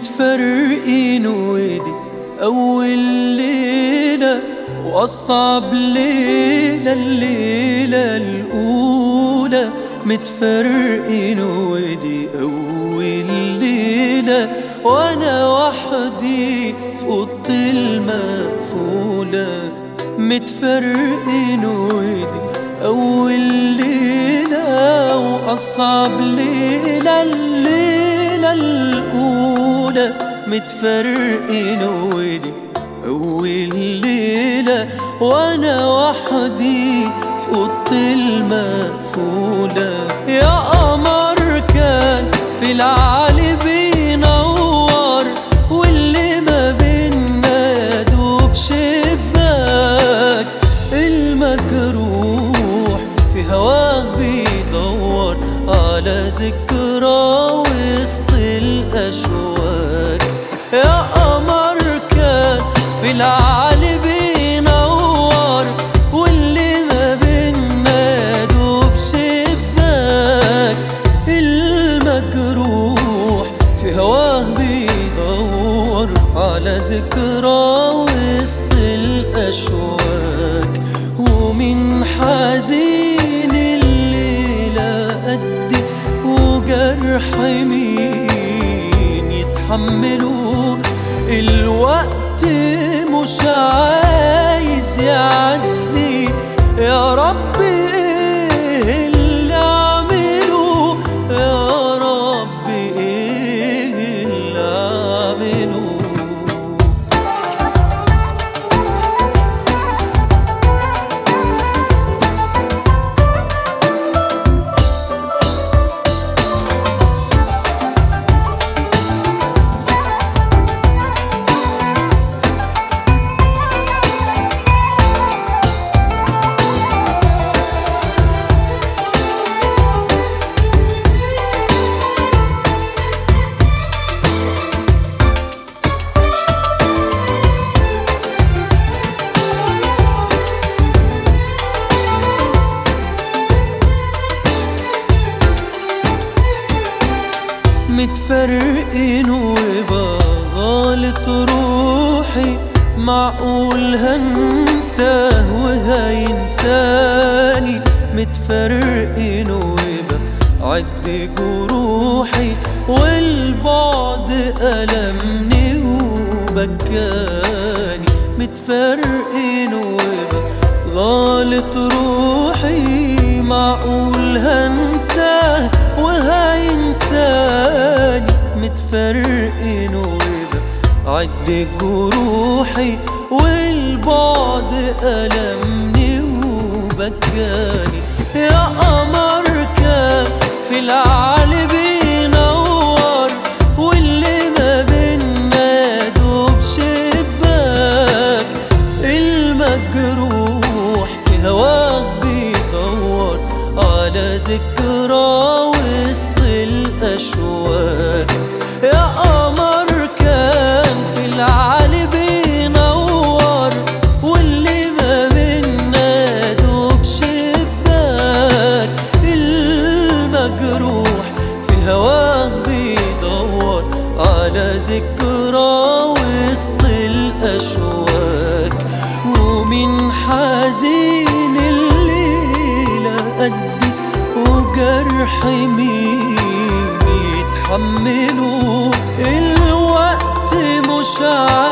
متفرقين ودي أول ليلة وأصعب ليلة الليلة الأولى متفرقين ودي أول ليلة وأنا وحدي في أوضة المقفولة متفرقين ودي أول ليلة وأصعب ليلة الليلة الأولى متفرقين ودي أول ليلة وأنا وحدي في أوضة المقفولة يا قمر كان في العالي بينور واللي ما بينا دوب شباك المجروح في هواه بيدور على ذكرى وسط الأشواك يا قمر كان في العالي بينور واللي ما بينا دوب شباك المجروح في هواه بيدور على ذكرى وسط الأشواك ومن حزين الليلة قدي وجرح مين يتحملوا الوقت مش عايز يعدي يا رب ايه اللي اعمله يا رب ايه اللي اعمله متفرقين وبغالط روحي معقول هنساه وهينساني متفرقين وبعد جروحي والبعد ألمني وبكاني متفرقين وبغالط روحي معقول هنساه وهينساني متفرقين وبعد جروحي والبعد ألمني وبكاني يا قمر كان في العالي بينور واللي ما بينا دوب شباك المجروح في هواه بيدور على ذكرى وسط الأشواك يا قمر كان في العالي بينور واللي ما بينا دوب شباك المجروح في هواه بيدور على ذكرى وسط الأشواك ومن حزين الليلة قدي وجرح مين يتحملوا الوقت مش